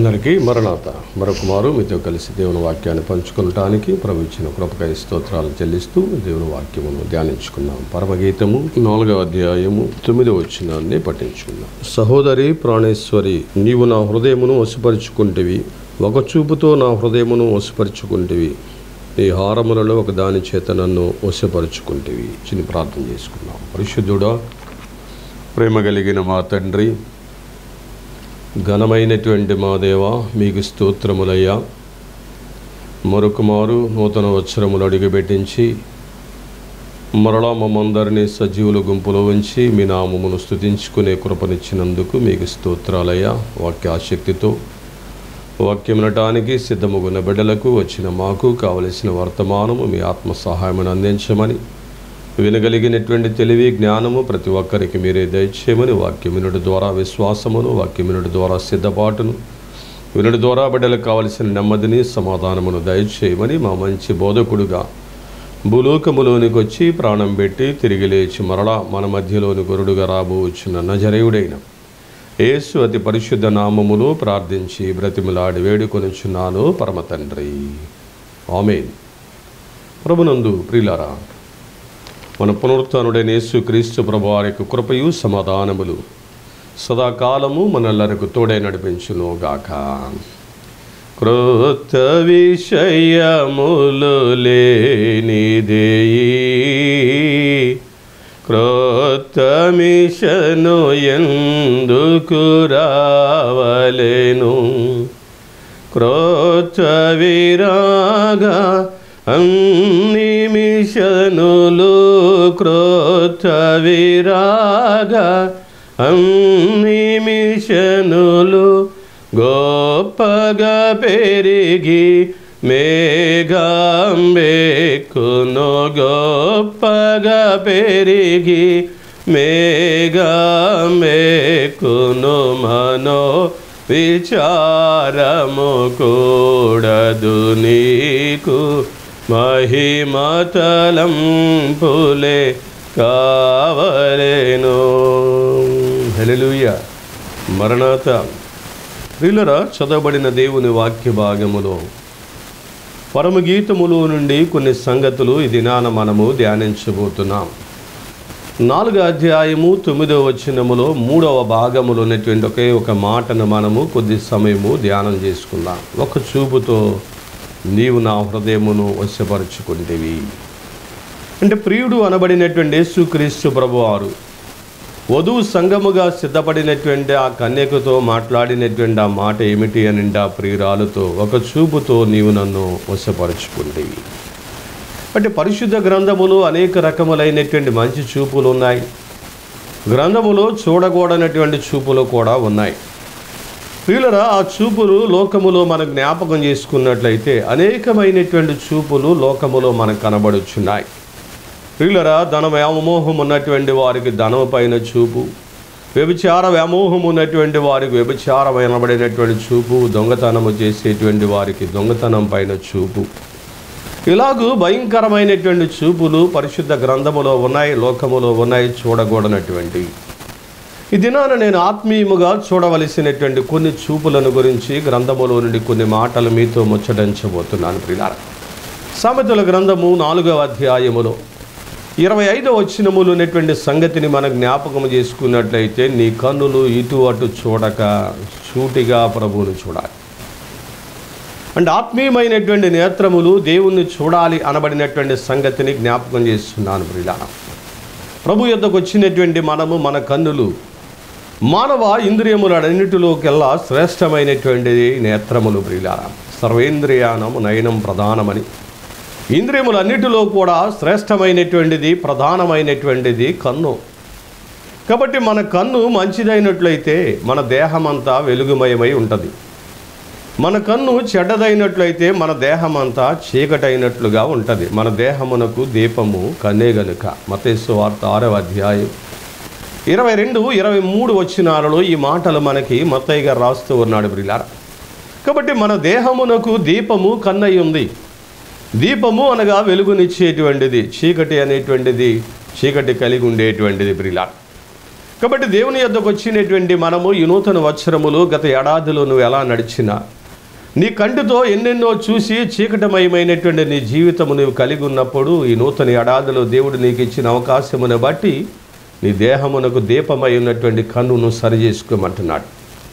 అందరికీ మరణాత మరొక మారు మీతో కలిసి దేవుని వాక్యాన్ని పంచుకోవటానికి ప్రభు ఇచ్చిన కృపకై స్తోత్రాలు చెల్లిస్తూ దేవుని వాక్యమును ధ్యానించుకున్నాం పరమగీతము నాలుగవ అధ్యాయము తొమ్మిదవ వచ్చినాన్ని పఠించుకున్నాం సహోదరి ప్రాణేశ్వరి నీవు నా హృదయమును వశపరుచుకుంటివి ఒక చూపుతో నా హృదయమును వశపరుచుకుంటివి నీ హారములలో ఒక దాని చేత నన్ను వశపరుచుకుంటివి చిన్న ప్రార్థన చేసుకున్నాం పరిశుద్ధుడా ప్రేమ కలిగిన మా తండ్రి ఘనమైనటువంటి మా దేవ మీకు స్తోత్రములయ్యా మరొక మారు నూతన వత్సరములు అడుగుపెట్టించి మరలా మమ్మందరినీ సజీవుల గుంపులో ఉంచి మీ నామమును స్తుతించుకునే కృపనిచ్చినందుకు మీకు స్తోత్రాలయ్యా వాక్యాశక్తితో వాక్యం వినటానికి సిద్ధముగున్న బిడ్డలకు వచ్చిన మాకు కావలసిన వర్తమానము మీ ఆత్మ సహాయమును అందించమని వినగలిగినటువంటి తెలివి జ్ఞానము ప్రతి ఒక్కరికి మీరే దయచేయమని వాక్యం వినుడి ద్వారా విశ్వాసమును వాక్యం వినుడి ద్వారా సిద్ధపాటును వినుడి ద్వారా బిడ్డలకు కావలసిన నెమ్మదిని సమాధానమును దయచేయమని మా మంచి బోధకుడుగా భూలోకములోనికి వచ్చి ప్రాణం పెట్టి తిరిగి లేచి మరలా మన మధ్యలోని గురుడుగా రాబోవచ్చున్న నజరేయుడైన యేసు అతి పరిశుద్ధ నామములో ప్రార్థించి బ్రతిమలాడి వేడుకొనుచున్నాను పరమ తండ్రి ఆమెన్ ప్రభునందు ప్రియులారా మన పునరుత్నుడైన యేసు క్రీస్తు ప్రభు వారి యొక్క కృపయు సమాధానములు సదాకాలము మనల్లరకు తోడే నడిపించును గాక క్రొత్త విషయములు లేనిదేయి క్రొత్త మిషను ఎందుకు రావలేను క్రోచ విరాగ అన్ని మిషనులు క్రోచ విరాగ అన్ని మిషనులు గొప్పగా పెరిగి మేఘంబెక్కును గొప్పగా పెరిగి మేఘంబెక్కును మనో విచారము కూడదు నీకు మహిమతలం పులే కావలేను హెలెలుయ మరణాత ప్రియులరా చదవబడిన దేవుని వాక్య భాగములో పరమగీతములో నుండి కొన్ని సంగతులు ఈ దినాన మనము ధ్యానించబోతున్నాం నాలుగో అధ్యాయము తొమ్మిదవ వచనములో మూడవ భాగములో ఉన్నటువంటి ఒకే ఒక మాటను మనము కొద్ది సమయము ధ్యానం చేసుకుందాం ఒక చూపుతో నీవు నా హృదయమును వశపరుచుకుంటేవి అంటే ప్రియుడు అనబడినటువంటి యేసుక్రీస్తు ప్రభువారు వధువు సంగముగా సిద్ధపడినటువంటి ఆ కన్యకతో మాట్లాడినటువంటి ఆ మాట ఏమిటి అని ఆ ప్రియురాలతో ఒక చూపుతో నీవు నన్ను వశపరుచుకుంటేవి అంటే పరిశుద్ధ గ్రంథములో అనేక రకములైనటువంటి మంచి చూపులు ఉన్నాయి గ్రంథములో చూడకూడనటువంటి చూపులు కూడా ఉన్నాయి ప్రియులరా ఆ చూపులు లోకములో మన జ్ఞాపకం చేసుకున్నట్లయితే అనేకమైనటువంటి చూపులు లోకములో మనకు కనబడుచున్నాయి ప్రియులరా ధన వ్యామోహం ఉన్నటువంటి వారికి ధనం పైన చూపు వ్యభిచార వ్యామోహం ఉన్నటువంటి వారికి వ్యభిచారం అనబడినటువంటి చూపు దొంగతనము చేసేటువంటి వారికి దొంగతనం పైన చూపు ఇలాగూ భయంకరమైనటువంటి చూపులు పరిశుద్ధ గ్రంథములో ఉన్నాయి లోకములో ఉన్నాయి చూడకూడనటువంటి ఈ దినాన నేను ఆత్మీయముగా చూడవలసినటువంటి కొన్ని చూపులను గురించి గ్రంథములో నుండి కొన్ని మాటలు మీతో ముచ్చటించబోతున్నాను ప్రిలార సామెతల గ్రంథము నాలుగవ అధ్యాయములో ఇరవై ఐదవ వచ్చినములు ఉన్నటువంటి సంగతిని మన జ్ఞాపకం చేసుకున్నట్లయితే నీ కన్నులు ఇటు అటు చూడక సూటిగా ప్రభువును చూడాలి అంటే ఆత్మీయమైనటువంటి నేత్రములు దేవుణ్ణి చూడాలి అనబడినటువంటి సంగతిని జ్ఞాపకం చేస్తున్నాను ప్రిలా ప్రభు యొద్దకు వచ్చినటువంటి మనము మన కన్నులు మానవ ఇంద్రియములన్నిటిలోకెల్లా శ్రేష్టమైనటువంటిది నేత్రములు ప్రియుల సర్వేంద్రియానం నయనం ప్రధానమని ఇంద్రియములన్నిటిలో కూడా శ్రేష్టమైనటువంటిది ప్రధానమైనటువంటిది కన్ను కాబట్టి మన కన్ను మంచిదైనట్లయితే మన దేహమంతా వెలుగుమయమై ఉంటుంది మన కన్ను చెడ్డదైనట్లయితే మన దేహం అంతా చీకటైనట్లుగా ఉంటుంది మన దేహమునకు దీపము కన్నే గనుక మతేసు వార్త ఆరవ అధ్యాయం ఇరవై రెండు ఇరవై మూడు వచ్చినాలలో ఈ మాటలు మనకి మత్తయ్య గారు రాస్తూ ఉన్నాడు బ్రిలార కాబట్టి మన దేహమునకు దీపము కన్నయ్య ఉంది దీపము అనగా వెలుగునిచ్చేటువంటిది చీకటి అనేటువంటిది చీకటి కలిగి ఉండేటువంటిది బ్రిలార్ కాబట్టి దేవుని యొద్దకు వచ్చినటువంటి మనము ఈ నూతన వత్సరములు గత ఏడాదిలో నువ్వు ఎలా నడిచినా నీ కంటితో ఎన్నెన్నో చూసి చీకటమయమైనటువంటి నీ జీవితము నువ్వు కలిగి ఉన్నప్పుడు ఈ నూతన ఏడాదిలో దేవుడు నీకు ఇచ్చిన అవకాశమును బట్టి నీ దేహమునకు దీపమై ఉన్నటువంటి కన్నును సరి చేసుకోమంటున్నాడు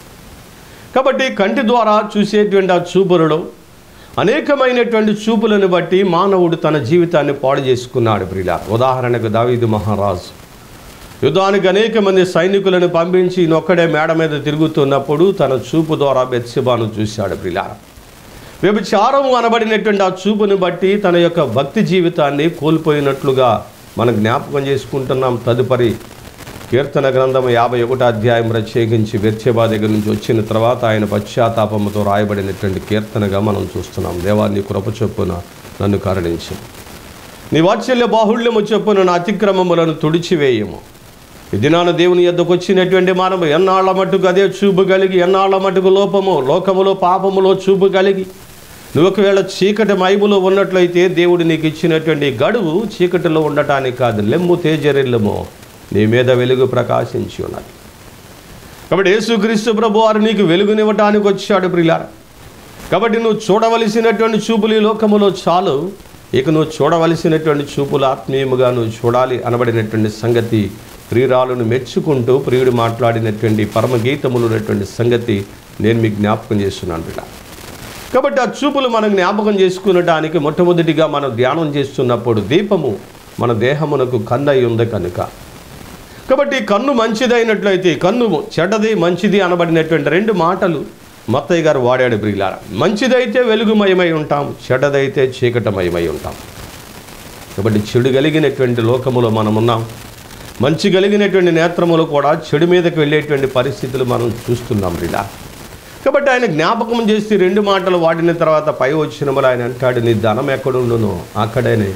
కాబట్టి కంటి ద్వారా చూసేటువంటి ఆ చూపులలో అనేకమైనటువంటి చూపులను బట్టి మానవుడు తన జీవితాన్ని పాడు చేసుకున్నాడు ప్రియుల ఉదాహరణకు దావీదు మహారాజు యుద్ధానికి అనేక మంది సైనికులను పంపించి ఈయనొక్కడే మేడ మీద తిరుగుతున్నప్పుడు తన చూపు ద్వారా బెత్సిబాను చూశాడు ప్రియుల వ్యభిచారం అనబడినటువంటి ఆ చూపుని బట్టి తన యొక్క భక్తి జీవితాన్ని కోల్పోయినట్లుగా మనం జ్ఞాపకం చేసుకుంటున్నాం తదుపరి కీర్తన గ్రంథం యాభై ఒకటో అధ్యాయం ప్రత్యేకించి వ్యత్యబా దగ్గర నుంచి వచ్చిన తర్వాత ఆయన పశ్చాత్తాపముతో రాయబడినటువంటి కీర్తనగా మనం చూస్తున్నాం దేవాన్ని కృప చొప్పున నన్ను కరుణించు నీ వాత్సల్య బాహుళ్యము చొప్పున నా అతిక్రమములను తుడిచివేయము ఈ దినాన దేవుని యొద్దకు వచ్చినటువంటి మనము ఎన్నాళ్ళ మట్టుకు అదే చూపు కలిగి ఎన్నాళ్ళ మట్టుకు లోపము లోకములో పాపములో చూపు కలిగి నువ్వు ఒకవేళ చీకటి మైములో ఉన్నట్లయితే దేవుడు నీకు ఇచ్చినటువంటి గడువు చీకటిలో ఉండటానికి కాదు లెమ్ము తేజరిల్లము నీ మీద వెలుగు ప్రకాశించి ఉన్నది కాబట్టి యేసుక్రీస్తు ప్రభు వారు నీకు వెలుగునివ్వటానికి వచ్చాడు ప్రిలార కాబట్టి నువ్వు చూడవలసినటువంటి చూపులు ఈ లోకములో చాలు ఇక నువ్వు చూడవలసినటువంటి చూపులు ఆత్మీయముగా నువ్వు చూడాలి అనబడినటువంటి సంగతి ప్రియురాలను మెచ్చుకుంటూ ప్రియుడు మాట్లాడినటువంటి పరమగీతములు ఉన్నటువంటి సంగతి నేను మీకు జ్ఞాపకం చేస్తున్నాను బిడ్డ కాబట్టి ఆ చూపులు మనం జ్ఞాపకం చేసుకునడానికి మొట్టమొదటిగా మనం ధ్యానం చేస్తున్నప్పుడు దీపము మన దేహమునకు కన్నై ఉంది కనుక కాబట్టి కన్ను మంచిదైనట్లయితే కన్ను చెడ్డది మంచిది అనబడినటువంటి రెండు మాటలు మత్తయ్య గారు వాడాడు బ్రిలార మంచిదైతే వెలుగుమయమై ఉంటాం చెడ్డదైతే చీకటమయమై ఉంటాం కాబట్టి చెడు కలిగినటువంటి లోకములో మనం ఉన్నాం మంచి కలిగినటువంటి నేత్రములు కూడా చెడు మీదకి వెళ్ళేటువంటి పరిస్థితులు మనం చూస్తున్నాం బ్రిలా కాబట్టి ఆయన జ్ఞాపకం చేసి రెండు మాటలు వాడిన తర్వాత పై వచ్చినములు ఆయన అంటాడు నీ ధనం ఎక్కడుండునో అక్కడనే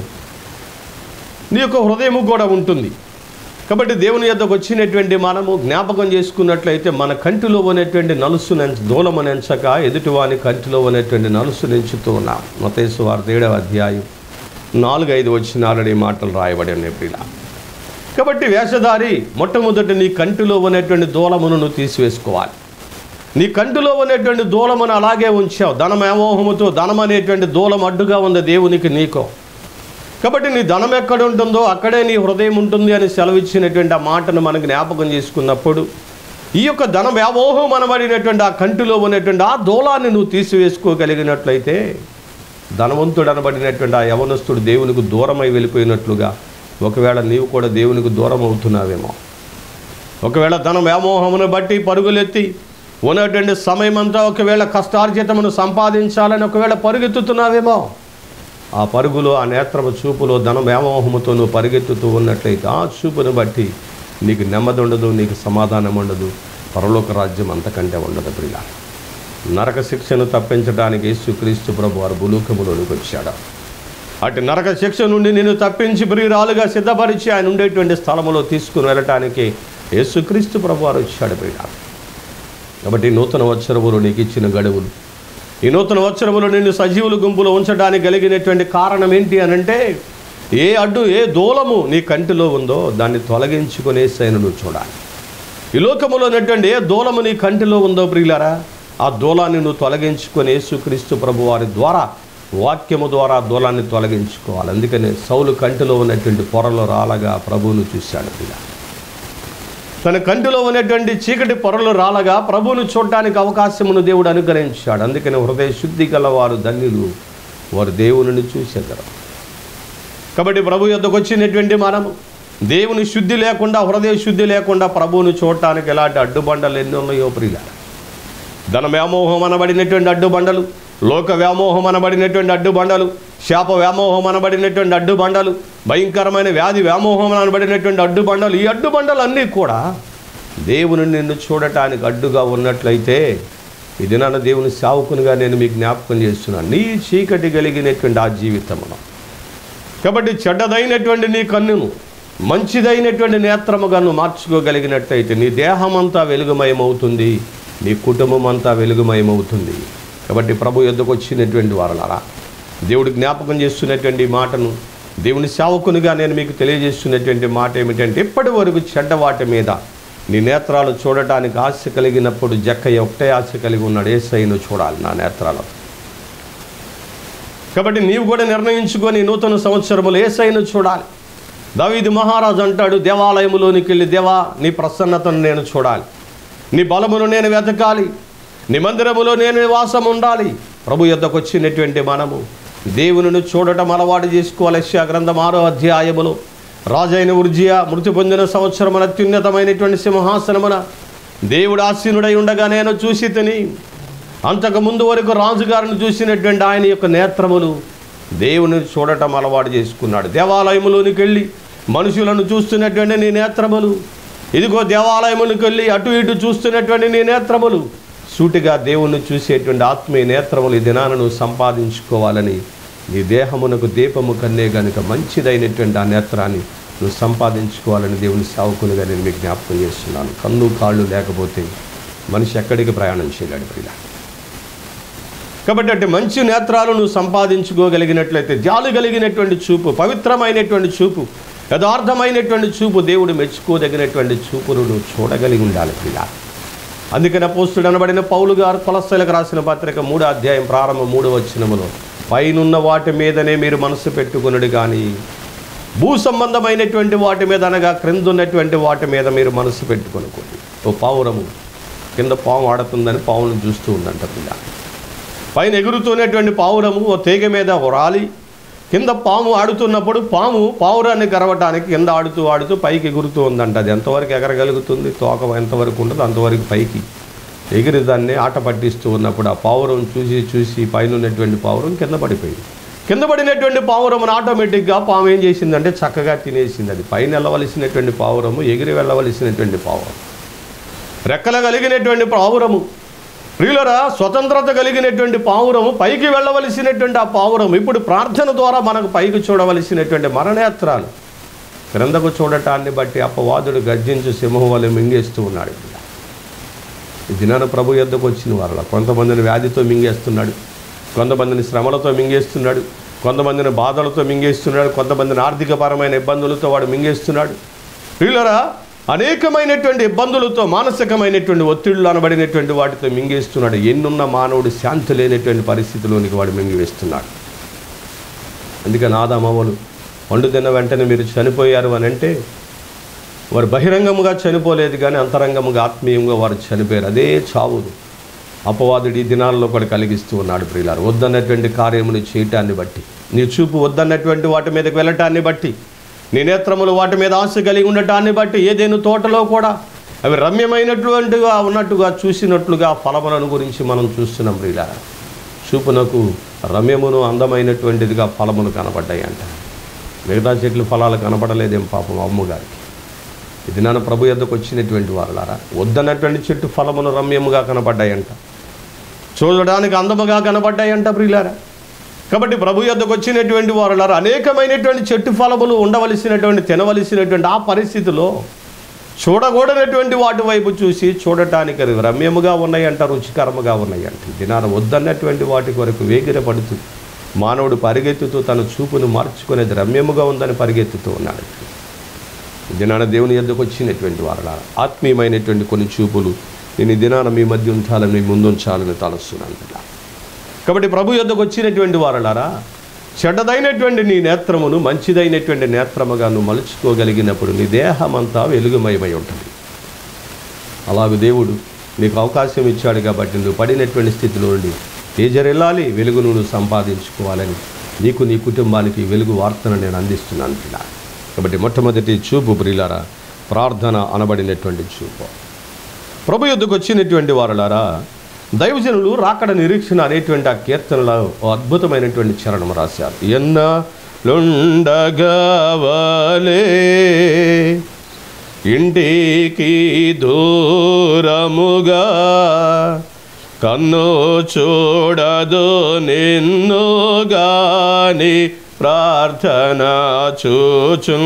నీ యొక్క హృదయము కూడా ఉంటుంది కాబట్టి దేవుని యొద్దకు వచ్చినటువంటి మనము జ్ఞాపకం చేసుకున్నట్లయితే మన కంటిలో ఉన్నటువంటి నలుసు నెంచ దూలము నెంచక ఎదుటివాని కంటిలో ఉన్నటువంటి నలుసు నెంచుతూ ఉన్నాం మతేసు వారి ఏడవ అధ్యాయం నాలుగు ఐదు వచ్చినారని మాటలు రాయబడి ఉన్నాయి ప్రియుల కాబట్టి వేషధారి మొట్టమొదటి నీ కంటిలో ఉన్నటువంటి దూలమును నువ్వు తీసివేసుకోవాలి నీ కంటిలో ఉన్నటువంటి దూలమును అలాగే ఉంచావు ధనమేమోహముతో ధనం అనేటువంటి దూలం అడ్డుగా ఉంది దేవునికి నీకో కాబట్టి నీ ధనం ఎక్కడ ఉంటుందో అక్కడే నీ హృదయం ఉంటుంది అని సెలవిచ్చినటువంటి ఆ మాటను మనం జ్ఞాపకం చేసుకున్నప్పుడు ఈ యొక్క ధన వ్యామోహం అనబడినటువంటి ఆ కంటిలో ఉన్నటువంటి ఆ దూలాన్ని నువ్వు తీసివేసుకోగలిగినట్లయితే ధనవంతుడు అనబడినటువంటి ఆ యవనస్తుడు దేవునికి దూరమై వెళ్ళిపోయినట్లుగా ఒకవేళ నీవు కూడా దేవునికి దూరం అవుతున్నావేమో ఒకవేళ ధన వ్యామోహమును బట్టి పరుగులెత్తి ఉన్నటువంటి సమయమంతా ఒకవేళ కష్టార్జితమును సంపాదించాలని ఒకవేళ పరుగెత్తుతున్నావేమో ఆ పరుగులో ఆ నేత్రము చూపులో ధన వ్యామోహముతో నువ్వు పరిగెత్తుతూ ఉన్నట్లయితే ఆ చూపును బట్టి నీకు నెమ్మది ఉండదు నీకు సమాధానం ఉండదు పరలోక రాజ్యం అంతకంటే ఉండదు ప్రియ నరక శిక్షను తప్పించడానికి యేసుక్రీస్తు ప్రభు వారు భూలోకములోనికి వచ్చాడు అటు నరక శిక్ష నుండి నేను తప్పించి ప్రియురాలుగా సిద్ధపరిచి ఆయన ఉండేటువంటి స్థలములో తీసుకుని వెళ్ళటానికి యేసుక్రీస్తు ప్రభు వారు వచ్చాడు ప్రియ కాబట్టి నూతన వత్సరములు నీకు ఇచ్చిన గడువులు ఈ నూతన వత్సరములు నిన్ను సజీవుల గుంపులో ఉంచడానికి కలిగినటువంటి కారణం ఏంటి అని అంటే ఏ అడ్డు ఏ దూలము నీ కంటిలో ఉందో దాన్ని తొలగించుకునేసైన నువ్వు చూడాలి ఈ లోకములో ఉన్నటువంటి ఏ దూలము నీ కంటిలో ఉందో ప్రియులారా ఆ దూలాన్ని నువ్వు తొలగించుకొని యేసుక్రీస్తు ప్రభు వారి ద్వారా వాక్యము ద్వారా ఆ దూలాన్ని తొలగించుకోవాలి అందుకని సౌలు కంటిలో ఉన్నటువంటి పొరలో రాలగా ప్రభువును చూశాడు ప్రియ తన కంటిలో ఉన్నటువంటి చీకటి పొరలు రాలగా ప్రభువును చూడటానికి అవకాశమును దేవుడు అనుగ్రహించాడు అందుకని హృదయ శుద్ధి గల వారు ధన్యులు వారు దేవుని చూసేద్దరు కాబట్టి ప్రభు యొద్దకు వచ్చినటువంటి మనము దేవుని శుద్ధి లేకుండా హృదయ శుద్ధి లేకుండా ప్రభువును చూడటానికి ఎలాంటి అడ్డుబండలు ఎన్ని ఉన్నాయో ప్రియుల ధన వ్యామోహం అనబడినటువంటి అడ్డుబండలు లోక వ్యామోహం అనబడినటువంటి అడ్డుబండలు శాప వ్యామోహం అనబడినటువంటి అడ్డుబండలు భయంకరమైన వ్యాధి వ్యామోహం అనబడినటువంటి అడ్డుబండలు ఈ అడ్డుబండలు అన్నీ కూడా దేవుని నిన్ను చూడటానికి అడ్డుగా ఉన్నట్లయితే ఇది నన్ను దేవుని సావుకునిగా నేను మీకు జ్ఞాపకం చేస్తున్నాను నీ చీకటి కలిగినటువంటి ఆ జీవితమును కాబట్టి చెడ్డదైనటువంటి నీ కన్నును మంచిదైనటువంటి నేత్రముగా నువ్వు మార్చుకోగలిగినట్లయితే నీ దేహమంతా వెలుగుమయమవుతుంది నీ కుటుంబం అంతా వెలుగుమయమవుతుంది కాబట్టి ప్రభు ఎద్దుకు వచ్చినటువంటి వారలారా దేవుడు జ్ఞాపకం చేస్తున్నటువంటి ఈ మాటను దేవుని సేవకునిగా నేను మీకు తెలియజేస్తున్నటువంటి మాట ఏమిటంటే ఇప్పటి వరకు చెడ్డ వాటి మీద నీ నేత్రాలు చూడటానికి ఆశ కలిగినప్పుడు జక్కయ్య ఒకటే ఆశ కలిగి ఉన్నాడు ఏసైను చూడాలి నా నేత్రాలతో కాబట్టి నీవు కూడా నిర్ణయించుకొని నూతన సంవత్సరములు ఏసైను చూడాలి దావీది మహారాజు అంటాడు దేవాలయములోనికి వెళ్ళి దేవా నీ ప్రసన్నతను నేను చూడాలి నీ బలమును నేను వెతకాలి నీ మందిరములో నేను నివాసం ఉండాలి ప్రభు యొద్దకు వచ్చినటువంటి మనము దేవునిని చూడటం అలవాటు చేసుకోవాలి యెషయా గ్రంథం ఆరో అధ్యాయములో రాజైన ఉర్జియా మృతి పొందిన సంవత్సరమున అత్యున్నతమైనటువంటి సింహాసనమున దేవుడు ఆసీనుడై ఉండగా నేను చూసి తిని అంతకు ముందు వరకు రాజుగారిని చూసినటువంటి ఆయన యొక్క నేత్రములు దేవుని చూడటం అలవాటు చేసుకున్నాడు దేవాలయములోనికి వెళ్ళి మనుషులను చూస్తున్నటువంటి నీ నేత్రములు ఇదిగో దేవాలయమునికి వెళ్ళి అటు ఇటు చూస్తున్నటువంటి నీ నేత్రములు సూటిగా దేవుణ్ణి చూసేటువంటి ఆత్మీయ నేత్రములు ఈ దినాన నువ్వు సంపాదించుకోవాలని నీ దేహమునకు దీపము కన్నే గనుక మంచిదైనటువంటి ఆ నేత్రాన్ని నువ్వు సంపాదించుకోవాలని దేవుని సేవకులుగా నేను మీకు జ్ఞాపకం చేస్తున్నాను కన్ను కాళ్ళు లేకపోతే మనిషి ఎక్కడికి ప్రయాణం చేయలేడు ప్రియ కాబట్టి అంటే మంచి నేత్రాలు నువ్వు సంపాదించుకోగలిగినట్లయితే జాలు కలిగినటువంటి చూపు పవిత్రమైనటువంటి చూపు యథార్థమైనటువంటి చూపు దేవుడు మెచ్చుకోదగినటువంటి చూపును నువ్వు చూడగలిగి ఉండాలి ప్రియ అందుకని అపోస్తుడు అనబడిన పౌలు గారు కొలస్తలకు రాసిన పత్రిక మూడో అధ్యాయం ప్రారంభ మూడో వచ్చినములో పైనున్న వాటి మీదనే మీరు మనసు పెట్టుకునుడు కానీ భూ సంబంధమైనటువంటి వాటి మీద అనగా క్రింద ఉన్నటువంటి వాటి మీద మీరు మనసు పెట్టుకొనుకోండి ఓ పావురము కింద పాము ఆడుతుందని పావును చూస్తూ ఉందంట పిల్ల పైన ఎగురుతున్నటువంటి పావురము ఓ తీగ మీద ఓ రాలి కింద పాము ఆడుతున్నప్పుడు పాము పావురాన్ని కరవటానికి కింద ఆడుతూ ఆడుతూ పైకి ఎగురుతూ ఉందంట అది ఎంతవరకు ఎగరగలుగుతుంది తోక ఎంతవరకు ఉంటుందో అంతవరకు పైకి ఎగిరి దాన్ని ఆట పట్టిస్తూ ఉన్నప్పుడు ఆ పావురం చూసి చూసి పైన ఉన్నటువంటి పావురం కింద పడిపోయింది కింద పడినటువంటి పావురమును ఆటోమేటిక్గా పాము ఏం చేసిందంటే చక్కగా తినేసింది అది పైన వెళ్ళవలసినటువంటి పావురము ఎగిరి వెళ్ళవలసినటువంటి పావురం రెక్కల కలిగినటువంటి పావురము ప్రియులరా స్వతంత్రత కలిగినటువంటి పావురము పైకి వెళ్ళవలసినటువంటి ఆ పావురం ఇప్పుడు ప్రార్థన ద్వారా మనకు పైకి చూడవలసినటువంటి మరణేత్రాలు క్రిందకు చూడటాన్ని బట్టి అపవాదుడు గర్జించు సింహం వల్ల మింగేస్తూ ఉన్నాడు ఇప్పుడు ఈ దినాన ప్రభు యొద్దకు వచ్చిన వారు కొంతమందిని వ్యాధితో మింగేస్తున్నాడు కొంతమందిని శ్రమలతో మింగేస్తున్నాడు కొంతమందిని బాధలతో మింగేస్తున్నాడు కొంతమందిని ఆర్థికపరమైన ఇబ్బందులతో వాడు మింగేస్తున్నాడు ప్రియులరా అనేకమైనటువంటి ఇబ్బందులతో మానసికమైనటువంటి ఒత్తిళ్లు అనబడినటువంటి వాటితో మింగేస్తున్నాడు ఎన్నున్న మానవుడు శాంతి లేనటువంటి పరిస్థితిలోనికి వాడు మింగివేస్తున్నాడు అందుకని ఆదామవ్వలు వండు తిన్న వెంటనే మీరు చనిపోయారు అని అంటే వారు బహిరంగముగా చనిపోలేదు కానీ అంతరంగముగా ఆత్మీయంగా వారు చనిపోయారు అదే చావును అపవాదుడు ఈ దినాల్లో కూడా కలిగిస్తూ ఉన్నాడు ప్రియులారు వద్దన్నటువంటి కార్యములు చేయటాన్ని బట్టి నీ చూపు వద్దన్నటువంటి వాటి మీదకి వెళ్ళటాన్ని బట్టి నీ నేత్రములు వాటి మీద ఆశ కలిగి ఉండటాన్ని బట్టి ఏదేను తోటలో కూడా అవి రమ్యమైనటువంటిగా ఉన్నట్టుగా చూసినట్లుగా ఫలములను గురించి మనం చూస్తున్నాం ప్రియులారా చూపునకు రమ్యమును అందమైనటువంటిదిగా ఫలములు కనపడ్డాయి అంట మిగతా చెట్లు ఫలాలు కనపడలేదేం పాపం అమ్మగారికి ఇది నాన్న ప్రభు యొద్దకు వచ్చినటువంటి వారులారా వద్దన్నటువంటి చెట్టు ఫలములు రమ్యముగా కనపడ్డాయంట చూడడానికి అందముగా కనపడ్డాయంట ప్రియులారా కాబట్టి ప్రభు యొద్దకు వచ్చినటువంటి వారులారా అనేకమైనటువంటి చెట్టు ఫలములు ఉండవలసినటువంటి తినవలసినటువంటి ఆ పరిస్థితిలో చూడకూడనటువంటి వాటి వైపు చూసి చూడటానికి అది రమ్యముగా ఉన్నాయంట రుచికరముగా ఉన్నాయంట దినాన వద్దన్నటువంటి వాటి కొరకు వేగిరపడుతూ మానవుడు పరిగెత్తుతూ తన చూపును మార్చుకునేది రమ్యముగా ఉందని పరిగెత్తుతూ ఉన్నాడు దినాన దేవుని ఎద్దకు వచ్చినటువంటి వారలా ఆత్మీయమైనటువంటి కొన్ని చూపులు నేను ఈ దినాన మీ మధ్య ఉంచాలని మీ ముందు ఉంచాలని తలస్తున్నాను బిడ్డ. కాబట్టి ప్రభు యొద్దకు వచ్చినటువంటి వారలారా చెడ్డదైనటువంటి నీ నేత్రమును మంచిదైనటువంటి నేత్రముగా నువ్వు మలుచుకోగలిగినప్పుడు నీ దేహమంతా వెలుగుమయమై ఉంటుంది అలాగే దేవుడు నీకు అవకాశం ఇచ్చాడు కాబట్టి నువ్వు పడినటువంటి స్థితిలో నుండి తేజరెళ్ళాలి వెలుగును నువ్వు సంపాదించుకోవాలని నీకు నీ కుటుంబానికి వెలుగు వార్తను నేను అందిస్తున్నాను పిల్ల కాబట్టి మొట్టమొదటి చూపు ప్రియులారా ప్రార్థన అనబడినటువంటి చూపు ప్రభు యుద్ధకు వచ్చినటువంటి వారులారా దైవజనులు రాకడ నిరీక్షణ అనేటువంటి ఆ కీర్తనలో ఓ అద్భుతమైనటువంటి చరణం రాశారు ఎన్న లొండగవలే ఇంటికి దూరముగా కన్ను చూడదు నిన్ను గాని ప్రార్థన చూచు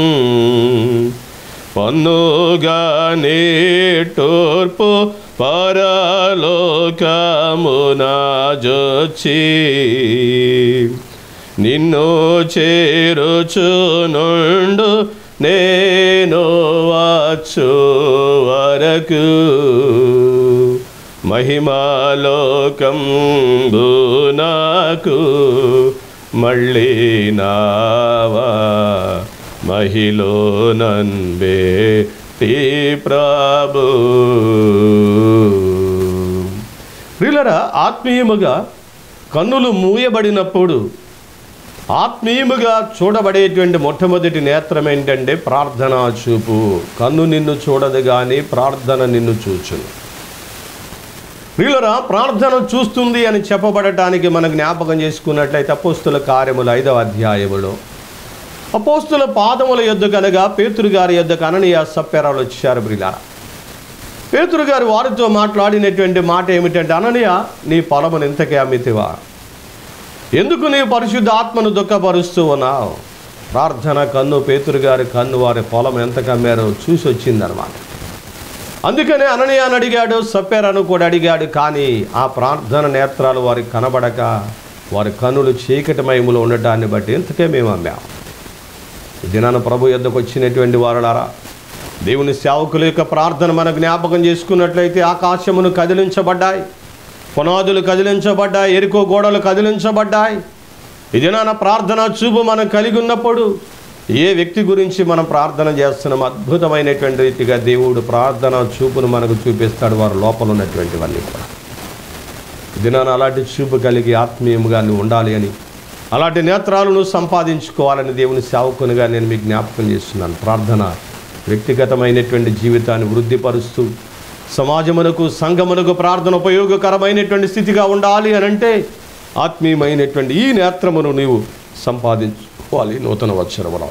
పన్నుగా తూర్పు పరలోకమున జొచ్చి నిన్ను చేరుచునుండు నేను వచ్చు వరకు మహిమాలోకం నాకు మళ్ళీ నావా మహిలో నన్బే టీ ప్రభు ప్రియులరా ఆత్మీయముగా కన్నులు మూయబడినప్పుడు ఆత్మీయముగా చూడబడేటువంటి మొట్టమొదటి నేత్రం ఏంటంటే ప్రార్థనా చూపు కన్ను నిన్ను చూడదు కానీ ప్రార్థన నిన్ను చూచును ప్రియులరా ప్రార్థన చూస్తుంది అని చెప్పబడటానికి మనం జ్ఞాపకం చేసుకున్నట్లయితే అపోస్తుల కార్యములు ఐదవ అధ్యాయములో అపోస్తుల పాదముల యొద్ద కనుక పేతురు గారి యొద్ద అననీయ సప్పెరాలు వచ్చారు ప్రియులారా పేతురు గారు వారితో మాట్లాడినటువంటి మాట ఏమిటంటే అననీయ నీ పొలమును ఇంతకే అమ్మితివా ఎందుకు నీ పరిశుద్ధ ఆత్మను దుఃఖపరుస్తూ ఉన్నావు ప్రార్థన కన్ను పేతురు గారి కన్ను వారి పొలం ఎంత కమ్మారో చూసి వచ్చిందనమాట అందుకనే అననీయ అని అడిగాడు సప్పెరను కూడా అడిగాడు కానీ ఆ ప్రార్థన నేత్రాలు వారికి కనబడక వారి కన్నులు చీకటిమయములో ఉండటాన్ని బట్టి ఇంతకే మేము అమ్మాం ఈ దినాన ప్రభు యొద్దకు వచ్చినటువంటి వారులారా దేవుని సేవకుల యొక్క ప్రార్థన మన జ్ఞాపకం చేసుకున్నట్లయితే ఆకాశమును కదిలించబడ్డాయి పునాదులు కదిలించబడ్డాయి ఎరుకో గోడలు కదిలించబడ్డాయి ఈ దినాన ప్రార్థన చూపు మనం కలిగి ఉన్నప్పుడు ఏ వ్యక్తి గురించి మనం ప్రార్థన చేస్తున్నాం అద్భుతమైనటువంటి రీతిగా దేవుడు ప్రార్థన చూపును మనకు చూపిస్తాడు వారి లోపల ఉన్నటువంటివన్నీ కూడా ఈ దినాన అలాంటి చూపు కలిగి ఆత్మీయముగా నువ్వు ఉండాలి అని అలాంటి నేత్రాలను సంపాదించుకోవాలని దేవుని సేవకునిగా నేను మీకు జ్ఞాపకం చేస్తున్నాను ప్రార్థన వ్యక్తిగతమైనటువంటి జీవితాన్ని వృద్ధిపరుస్తూ సమాజమునకు సంఘమునకు ప్రార్థన ఉపయోగకరమైనటువంటి స్థితిగా ఉండాలి అని అంటే ఆత్మీయమైనటువంటి ఈ నేత్రమును నీవు సంపాదించుకోవాలి నూతన వచ్చరములో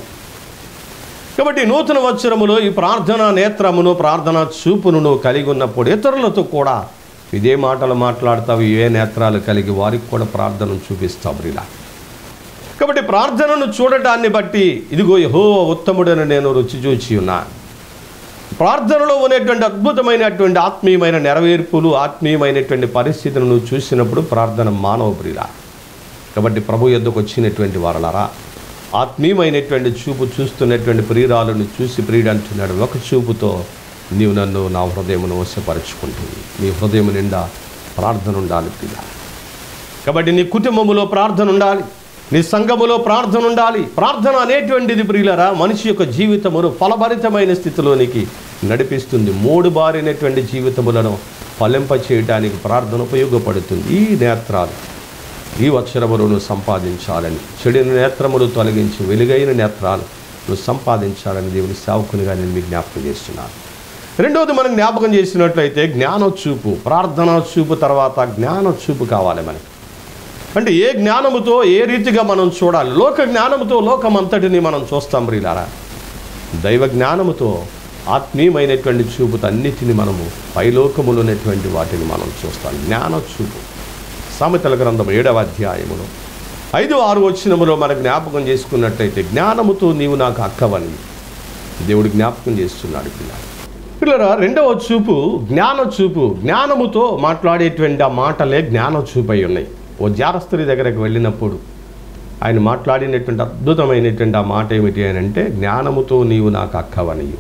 కాబట్టి నూతన వచ్చరములో ఈ ప్రార్థన నేత్రమును ప్రార్థన చూపును నువ్వు కలిగి ఉన్నప్పుడు ఇతరులతో కూడా ఇదే మాటలు మాట్లాడతావు ఏ నేత్రాలు కలిగి వారికి కూడా ప్రార్థనను చూపిస్తావు ఇలా కాబట్టి ప్రార్థనను చూడటాన్ని బట్టి ఇదిగో యహో ఉత్తముడని నేను రుచి చూచి ఉన్నాను ప్రార్థనలో ఉన్నటువంటి అద్భుతమైనటువంటి ఆత్మీయమైన నెరవేర్పులు ఆత్మీయమైనటువంటి పరిస్థితులను నువ్వు చూసినప్పుడు ప్రార్థన మానవ ప్రియుల కాబట్టి ప్రభు యొద్దకు వచ్చినటువంటి వారలారా ఆత్మీయమైనటువంటి చూపు చూస్తున్నటువంటి ప్రియురాలను చూసి ప్రియుడు అంటున్నాడు ఒక చూపుతో నీవు నన్ను నా హృదయమును వశపరుచుకుంటుంది నీ హృదయం నిండా ప్రార్థన ఉండాలి ప్రియుల కాబట్టి నీ కుటుంబములో ప్రార్థన ఉండాలి నీ సంఘములో ప్రార్థన ఉండాలి ప్రార్థన అనేటువంటిది ప్రియులరా మనిషి యొక్క జీవితమును ఫలభరితమైన స్థితిలోనికి నడిపిస్తుంది మూడు బారినటువంటి జీవితములను ఫలింప చేయడానికి ప్రార్థన ఉపయోగపడుతుంది ఈ నేత్రాలు ఈ అక్షరములను సంపాదించాలని చెడిన నేత్రములు తొలగించి వెలుగైన నేత్రాలు నువ్వు సంపాదించాలని దేవుని సేవకునిగా నేను మీకు జ్ఞాపకం చేస్తున్నాను రెండవది మనం జ్ఞాపకం చేసినట్లయితే జ్ఞానచూపు ప్రార్థనా చూపు తర్వాత జ్ఞానచూపు కావాలి మనకి అంటే ఏ జ్ఞానముతో ఏ రీతిగా మనం చూడాలి లోక జ్ఞానముతో లోకమంతటిని మనం చూస్తాం ప్రియులారా దైవ జ్ఞానముతో ఆత్మీయమైనటువంటి చూపుతో అన్నిటిని మనము పైలోకములు ఉన్నటువంటి వాటిని మనం చూస్తాం జ్ఞాన చూపు సామెతల గ్రంథం ఏడవ అధ్యాయములో ఐదు ఆరు వచ్చినములో మన జ్ఞాపకం చేసుకున్నట్లయితే జ్ఞానముతో నీవు నాకు అక్కవని దేవుడు జ్ఞాపకం చేస్తున్నాడు పిల్లలు పిల్లరా రెండవ చూపు జ్ఞాన చూపు జ్ఞానముతో మాట్లాడేటువంటి ఆ మాటలే జ్ఞాన చూపు అయి ఉన్నాయి ఓ జారస్త్రి దగ్గరకు వెళ్ళినప్పుడు ఆయన మాట్లాడినటువంటి అద్భుతమైనటువంటి ఆ మాట ఏమిటి అని అంటే జ్ఞానముతో నీవు నాకు అక్కవనియు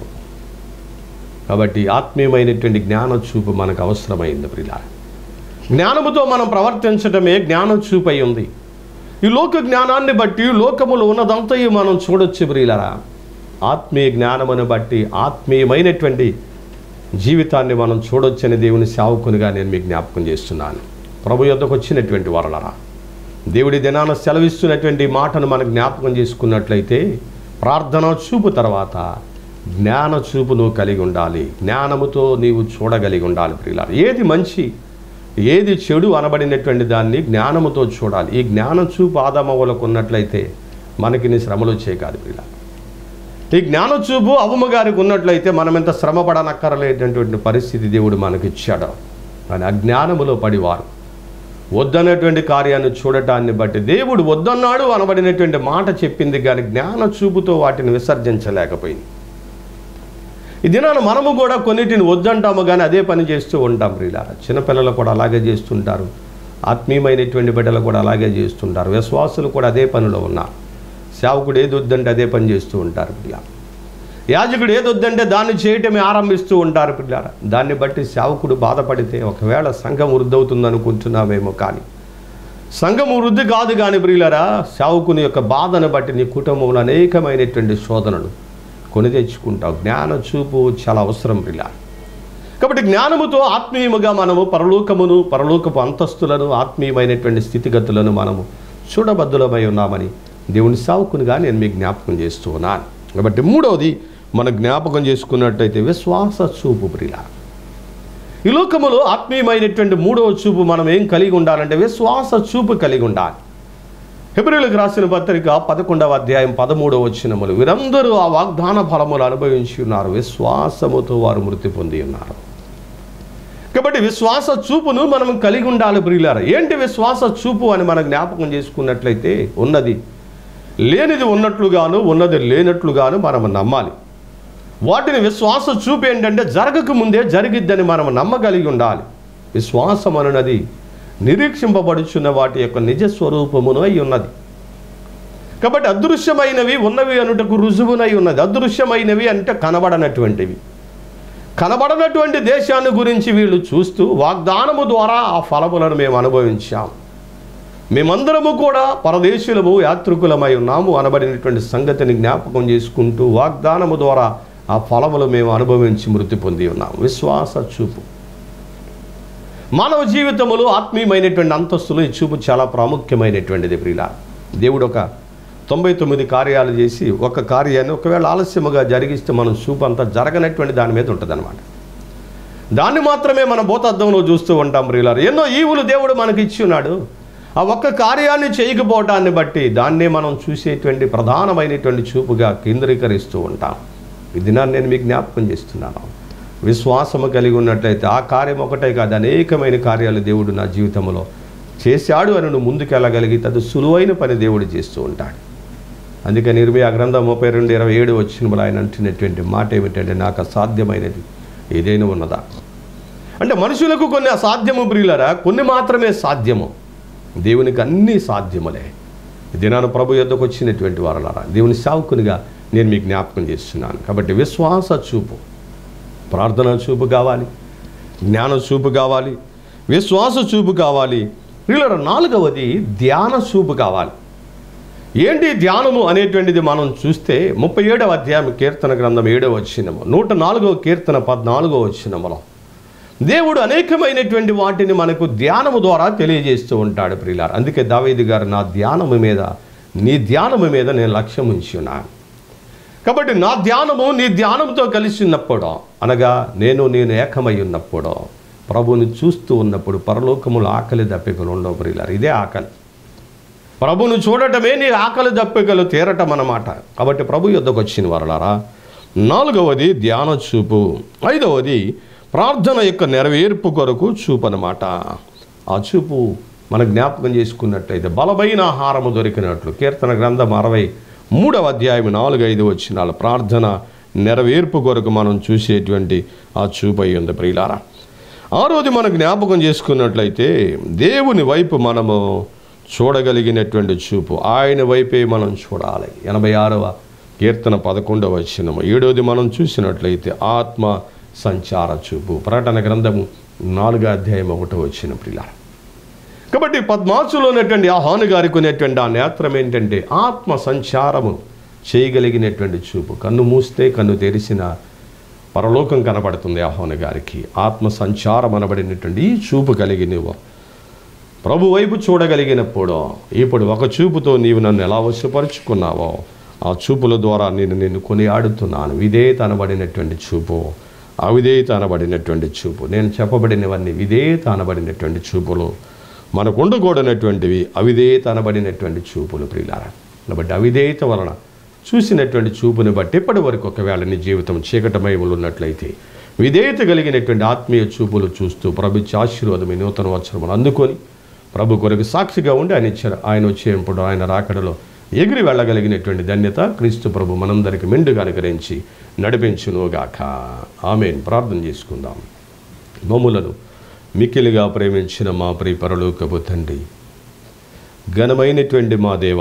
కాబట్టి ఆత్మీయమైనటువంటి జ్ఞాన చూపు మనకు అవసరమైంది ప్రిలా జ్ఞానముతో మనం ప్రవర్తించడమే జ్ఞానం చూపై ఉంది ఈ లోక జ్ఞానాన్ని బట్టి లోకములో ఉన్నదంతయు మనం చూడొచ్చు ప్రియులరా ఆత్మీయ జ్ఞానమును బట్టి ఆత్మీయమైనటువంటి జీవితాన్ని మనం చూడొచ్చని దేవుని సేవకునిగా నేను మీకు జ్ఞాపకం చేస్తున్నాను ప్రభు యొద్దకు వచ్చినటువంటి వరలరా దేవుడి దినాన సెలవిస్తున్నటువంటి మాటను మనం జ్ఞాపకం చేసుకున్నట్లయితే ప్రార్థన చూపు తర్వాత జ్ఞాన చూపు నువ్వు కలిగి ఉండాలి జ్ఞానముతో నీవు చూడగలిగి ఉండాలి ప్రియులారా ఏది మంచి ఏది చెడు అనబడినటువంటి దాన్ని జ్ఞానముతో చూడాలి ఈ జ్ఞాన చూపు ఆదామవులకు ఉన్నట్లయితే మనకి నీ శ్రమలు వచ్చే కాదు ప్రియుల ఈ జ్ఞాన చూపు అవమ గారికి ఉన్నట్లయితే మనం ఎంత శ్రమ పడనక్కరలేనటువంటి పరిస్థితి దేవుడు మనకి ఇచ్చాడు కానీ అజ్ఞానములో పడివారు వద్దనేటువంటి కార్యాన్ని చూడటాన్ని బట్టి దేవుడు వద్దన్నాడు అనబడినటువంటి మాట చెప్పింది కానీ జ్ఞాన చూపుతో వాటిని విసర్జించలేకపోయింది ఈ దినాన మనము కూడా కొన్నిటిని వద్దంటాము కానీ అదే పని చేస్తూ ఉంటాం ప్రియులారా చిన్నపిల్లలు కూడా అలాగే చేస్తుంటారు ఆత్మీయమైనటువంటి బిడ్డలు కూడా అలాగే చేస్తుంటారు విశ్వాసులు కూడా అదే పనిలో ఉన్నారు సేవకుడు ఏది వద్దంటే అదే పని చేస్తూ ఉంటారు ప్రియ యాజకుడు ఏదొద్దంటే దాన్ని చేయటమే ఆరంభిస్తూ ఉంటారు పిల్లారా దాన్ని బట్టి సేవకుడు బాధపడితే ఒకవేళ సంఘం వృద్ధవుతుంది అనుకుంటున్నామేమో కానీ సంఘం వృద్ధి కాదు కానీ ప్రియులరా సేవకుని యొక్క బాధను బట్టి నీ కుటుంబంలో అనేకమైనటువంటి శోధనలు కొని తెచ్చుకుంటావు జ్ఞాన చూపు చాలా అవసరం ప్రియుల కాబట్టి జ్ఞానముతో ఆత్మీయముగా మనము పరలోకమును పరలోకపు అంతస్తులను ఆత్మీయమైనటువంటి స్థితిగతులను మనము చూడబద్దులమై ఉన్నామని దేవుని సావుకునిగా నేను మీకు జ్ఞాపకం చేస్తూ ఉన్నాను కాబట్టి మూడవది మన జ్ఞాపకం చేసుకున్నట్టయితే విశ్వాస చూపు ప్రియుల ఈ లోకములో ఆత్మీయమైనటువంటి మూడవ చూపు మనం ఏం కలిగి ఉండాలంటే విశ్వాస చూపు కలిగి ఉండాలి హెబ్రిలకు రాసిన పత్రిక పదకొండవ అధ్యాయం పదమూడవ వచ్చినములు వీరందరూ ఆ వాగ్దాన ఫలములు అనుభవించి ఉన్నారు విశ్వాసముతో వారు మృతి పొంది ఉన్నారు కాబట్టి విశ్వాస చూపును మనం కలిగి ఉండాలి ప్రియులారా ఏంటి విశ్వాస చూపు అని మనం జ్ఞాపకం చేసుకున్నట్లయితే ఉన్నది లేనిది ఉన్నట్లుగాను ఉన్నది లేనట్లుగాను మనం నమ్మాలి వాటిని విశ్వాస చూపు ఏంటంటే జరగక ముందే జరిగిద్దని మనం నమ్మగలిగి ఉండాలి విశ్వాసం అనున్నది నిరీక్షింపబడుచున్న వాటి యొక్క నిజ స్వరూపమును అయి ఉన్నది కాబట్టి అదృశ్యమైనవి ఉన్నవి అనుటకు రుజువునై ఉన్నది అదృశ్యమైనవి అంటే కనబడనటువంటివి కనబడనటువంటి దేశాన్ని గురించి వీళ్ళు చూస్తూ వాగ్దానము ద్వారా ఆ ఫలములను మేము అనుభవించాం మేమందరము కూడా పరదేశులము యాత్రికులమై ఉన్నాము అనబడినటువంటి సంగతిని జ్ఞాపకం చేసుకుంటూ వాగ్దానము ద్వారా ఆ ఫలములు మేము అనుభవించి మృతి పొంది ఉన్నాం విశ్వాస చూపు మానవ జీవితంలో ఆత్మీయమైనటువంటి అంతస్తులు ఈ చూపు చాలా ప్రాముఖ్యమైనటువంటిది ప్రియుల దేవుడు ఒక తొంభై తొమ్మిది కార్యాలు చేసి ఒక కార్యాన్ని ఒకవేళ ఆలస్యముగా జరిగిస్తే మనం చూపు అంతా జరగనటువంటి దాని మీద ఉంటుందన్నమాట దాన్ని మాత్రమే మన భూతద్దంలో చూస్తూ ఉంటాం ప్రియులారు ఎన్నో ఈవులు దేవుడు మనకి ఇచ్చి ఉన్నాడు ఆ ఒక్క కార్యాన్ని చేయకపోవటాన్ని బట్టి దాన్నే మనం చూసేటువంటి ప్రధానమైనటువంటి చూపుగా కేంద్రీకరిస్తూ ఉంటాం ఈ దినాన్ని నేను మీకు జ్ఞాపకం చేస్తున్నాను విశ్వాసము కలిగి ఉన్నట్లయితే ఆ కార్యం ఒకటే కాదు అనేకమైన కార్యాలు దేవుడు నా జీవితంలో చేశాడు అని నువ్వు ముందుకెళ్ళగలిగితే అది సులువైన పని దేవుడు చేస్తూ ఉంటాడు అందుకని ఇరవై గ్రంథం ముప్పై రెండు ఇరవై ఏడు వచ్చినప్పుడు ఆయన అంటున్నటువంటి మాట ఏమిటంటే నాకు అసాధ్యమైనది ఏదైనా ఉన్నదా అంటే మనుషులకు కొన్ని అసాధ్యము ప్రియులరా కొన్ని మాత్రమే సాధ్యము దేవునికి అన్నీ సాధ్యములే ఈ దినాన ప్రభు యొద్దకు వచ్చినటువంటి వారలారా దేవుని సావుకునిగా నేను మీకు జ్ఞాపకం చేస్తున్నాను కాబట్టి విశ్వాస చూపు ప్రార్థన చూపు కావాలి జ్ఞాన చూపు కావాలి విశ్వాస చూపు కావాలి వీళ్ళ నాలుగవది ధ్యాన చూపు కావాలి ఏంటి ధ్యానము అనేటువంటిది మనం చూస్తే ముప్పై ఏడవ అధ్యాయం కీర్తన గ్రంథం ఏడవ వచ్చినము నూట నాలుగవ కీర్తన పద్నాలుగో వచ్చినములో దేవుడు అనేకమైనటువంటి వాటిని మనకు ధ్యానము ద్వారా తెలియజేస్తూ ఉంటాడు ప్రియులారు అందుకే దావేది గారు నా ధ్యానము మీద నీ ధ్యానము మీద నేను లక్ష్యం ఉంచి ఉన్నాను కాబట్టి నా ధ్యానము నీ ధ్యానంతో కలిసి ఉన్నప్పుడు అనగా నేను నేను ఏకమై ఉన్నప్పుడు ప్రభుని చూస్తూ ఉన్నప్పుడు పరలోకములు ఆకలి దప్పికలు ఉండవు ప్రియులారు ఇదే ఆకలి ప్రభును చూడటమే నీ ఆకలి దప్పికలు తీరటం అన్నమాట కాబట్టి ప్రభు యుద్ధకు వచ్చిన వరలారా నాలుగవది ధ్యాన చూపు ఐదవది ప్రార్థన యొక్క నెరవేర్పు కొరకు చూపు అన్నమాట ఆ చూపు మన జ్ఞాపకం చేసుకున్నట్లయితే బలమైన ఆహారము దొరికినట్లు కీర్తన గ్రంథం అరవై మూడవ అధ్యాయం నాలుగు ఐదు వచ్చినాల ప్రార్థన నెరవేర్పు కొరకు మనం చూసేటువంటి ఆ చూపు అయి ఉంది ప్రియులారా ఆ రోజు మనం జ్ఞాపకం చేసుకున్నట్లయితే దేవుని వైపు మనము చూడగలిగినటువంటి చూపు ఆయన వైపే మనం చూడాలి ఎనభై ఆరవ కీర్తన పదకొండవ వచ్చినము ఏడవది మనం చూసినట్లయితే ఆత్మ సంచార చూపు ప్రకటన గ్రంథము నాలుగో అధ్యాయం ఒకటో వచ్చిన ప్రియుల కాబట్టి పద్మాసులో ఉన్నటువంటి ఆ హాను గారికి ఉన్నటువంటి ఆ నేత్రం ఏంటంటే ఆత్మ సంచారము చేయగలిగినటువంటి చూపు కన్ను మూస్తే కన్ను తెరిసిన పరలోకం కనబడుతుంది ఆహ్వాన గారికి ఆత్మ సంచారం అనబడినటువంటి ఈ చూపు కలిగి నువ్వు ప్రభు వైపు చూడగలిగినప్పుడు ఇప్పుడు ఒక చూపుతో నీవు నన్ను ఎలా వశపరుచుకున్నావో ఆ చూపుల ద్వారా నేను నిన్ను కొనియాడుతున్నాను విధేయత అనబడినటువంటి చూపు అవిధేయత అనబడినటువంటి చూపు నేను చెప్పబడినవన్నీ విధేయత అనబడినటువంటి చూపులు మనకు ఉండకూడనటువంటివి అవిధేయత అనబడినటువంటి చూపులు ప్రియులారా కాబట్టి అవిధేయత వలన చూసినటువంటి చూపుని బట్టి ఇప్పటి వరకు ఒకవేళ నీ జీవితం చీకటమై ఉన్నట్లయితే విధేయత కలిగినటువంటి ఆత్మీయ చూపులు చూస్తూ ప్రభు ఇచ్చే ఆశీర్వాదం ఈ నూతన వచ్చరమును అందుకొని ప్రభు కొరకు సాక్షిగా ఉండి ఆయన ఇచ్చారు ఆయన వచ్చేప్పుడు ఆయన రాకడలో ఎగిరి వెళ్ళగలిగినటువంటి ధన్యత క్రీస్తు ప్రభు మనందరికి మెండుగా అనుకరించి నడిపించునుగాక ఆమెన్ ప్రార్థన చేసుకుందాం మమ్ములను మిక్కిలిగా ప్రేమించిన మా ప్రియ పరలోకపు తండ్రి ఘనమైనటువంటి మా దేవ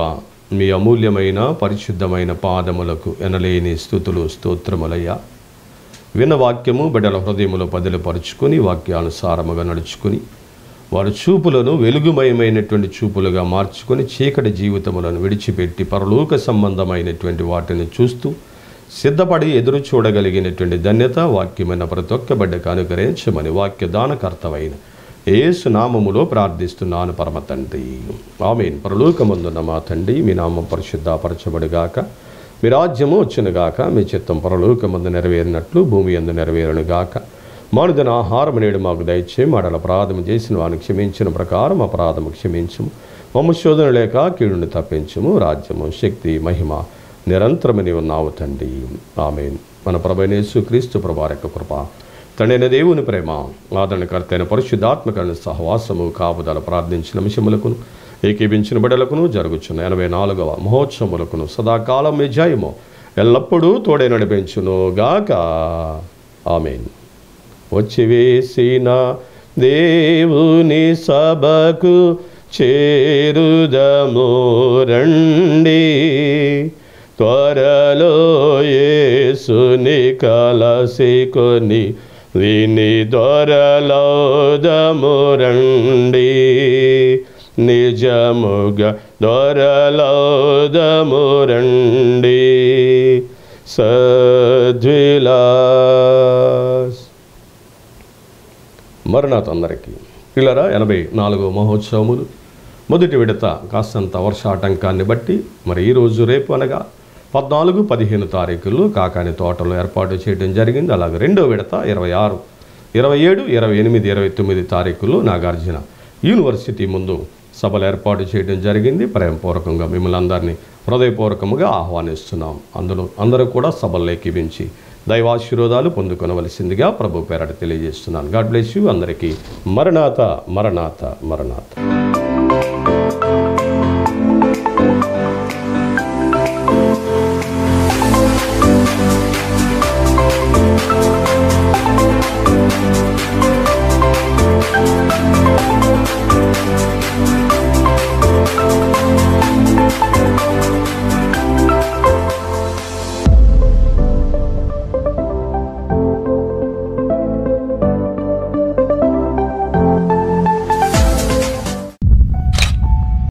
మీ అమూల్యమైన పరిశుద్ధమైన పాదములకు ఎనలేని స్థుతులు స్తోత్రములయ్యా విన్న వాక్యము బిడ్డల హృదయములో పదిలపరుచుకొని వాక్యానుసారముగా నడుచుకొని వారి చూపులను వెలుగుమయమైనటువంటి చూపులుగా మార్చుకొని చీకటి జీవితములను విడిచిపెట్టి పరలోక సంబంధమైనటువంటి వాటిని చూస్తూ సిద్ధపడి ఎదురు చూడగలిగినటువంటి ధన్యత వాక్యమైన ప్రతి ఒక్క బిడ్డకు అనుగ్రహించమని వాక్య దానకర్తవైన ఏసు నామములో ప్రార్థిస్తున్నాను పరమ తండ్రి ఆమెన్ పరలోకమందున్న మా తండ్రి మీ నామం పరిశుద్ధపరచబడుగాక మీ రాజ్యము వచ్చునుగాక మీ చిత్తం పరలోకమందు నెరవేరినట్లు భూమి అందు నెరవేరునుగాక మానుదిన ఆహారం నేడు మాకు దయచే మాడల అపరాధము చేసిన వారిని క్షమించిన ప్రకారం అపరాధము క్షమించము మమ్మ శోధన లేక కీడుని తప్పించము రాజ్యము శక్తి మహిమ నిరంతరమని ఉన్నావు తండ్రి ఆమెన్ మన ప్రభనేసు క్రీస్తు ప్రభారక కృప తండ్రైన దేవుని ప్రేమ ఆదరణకర్తైన పరిశుద్ధాత్మకరణ సహవాసము కాపుదల ప్రార్థించిన విషయములకును ఏకీపించిన బిడలకును జరుగుచున్న ఎనభై నాలుగవ మహోత్సవములకును సదాకాలం విజయము ఎల్లప్పుడూ తోడే నడిపించును గాక ఆమెన్ వచ్చి వేసిన దేవుని సభకు చేరుదము రండి త్వరలో యేసుని కలసికొని విని దొరలౌదము రండి నిజముగా దొరలౌదము రండి సద్విలాస్ మరణాత్ అందరికీ పిల్లరా ఎనభై నాలుగో మహోత్సవములు మొదటి విడత కాస్తంత వర్షాటంకాన్ని బట్టి మరి ఈరోజు రేపు అనగా పద్నాలుగు పదిహేను తారీఖుల్లో కాకాని తోటలో ఏర్పాటు చేయడం జరిగింది అలాగే రెండో విడత ఇరవై ఆరు ఇరవై ఏడు ఇరవై ఎనిమిది ఇరవై తొమ్మిది తారీఖుల్లో నాగార్జున యూనివర్సిటీ ముందు సభలు ఏర్పాటు చేయడం జరిగింది ప్రేమపూర్వకంగా మిమ్మల్ని అందరినీ హృదయపూర్వకముగా ఆహ్వానిస్తున్నాం అందులో అందరూ కూడా సభల్లో ఎక్కివించి దైవాశీర్వాదాలు పొందుకొనవలసిందిగా ప్రభు పేరట తెలియజేస్తున్నాను గాడ్ బ్లెస్ యూ అందరికీ మరణాత మరణాత మరణాత